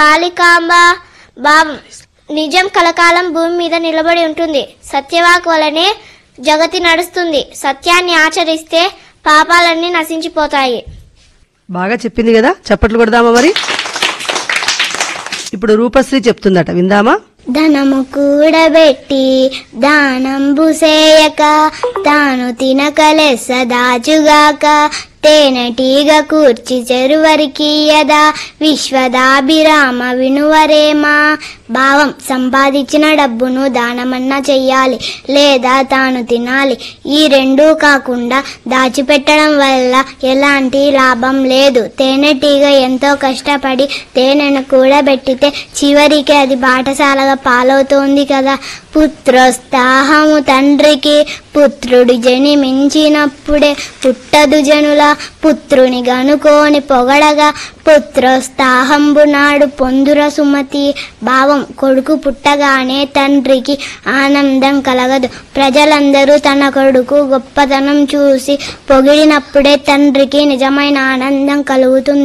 కాళికాంబ భావం నిజం కలకాలం భూమి మీద నిలబడి ఉంటుంది సత్యవాక్ వలనే జగతి నడుస్తుంది సత్యాన్ని ఆచరిస్తే పాపాలన్నీ నశించిపోతాయి బాగా చెప్పింది కదా చప్పట్లు కొడదామా మరి ఇప్పుడు రూపశ్రీ చెప్తుందట విందామా ధనము కూడబెట్టి దానంబు సేయక తాను తినకలెస్స దాచుగాక తేనెటీగ కూర్చి చెరువరికీయదా విశ్వదాభిరామ వినువరేమా భావం సంపాదించిన డబ్బును దానమన్నా చెయ్యాలి లేదా తాను తినాలి ఈ రెండూ కాకుండా దాచిపెట్టడం వల్ల ఎలాంటి లాభం లేదు తేనెటీగ ఎంతో కష్టపడి తేనెను కూడబెట్టితే చివరికి అది బాటసాలగా పాలవుతోంది కదా పుత్రోత్సాహము తండ్రికి పుత్రుడు జనిమించినప్పుడే పుట్టదు జనుల పుత్రుని గనుకోని పొగడగా పుత్రోత్సాహంబు నాడు పొందుర సుమతి భావం కొడుకు పుట్టగానే తండ్రికి ఆనందం కలగదు ప్రజలందరూ తన కొడుకు గొప్పతనం చూసి పొగిడినప్పుడే తండ్రికి నిజమైన ఆనందం కలుగుతుంది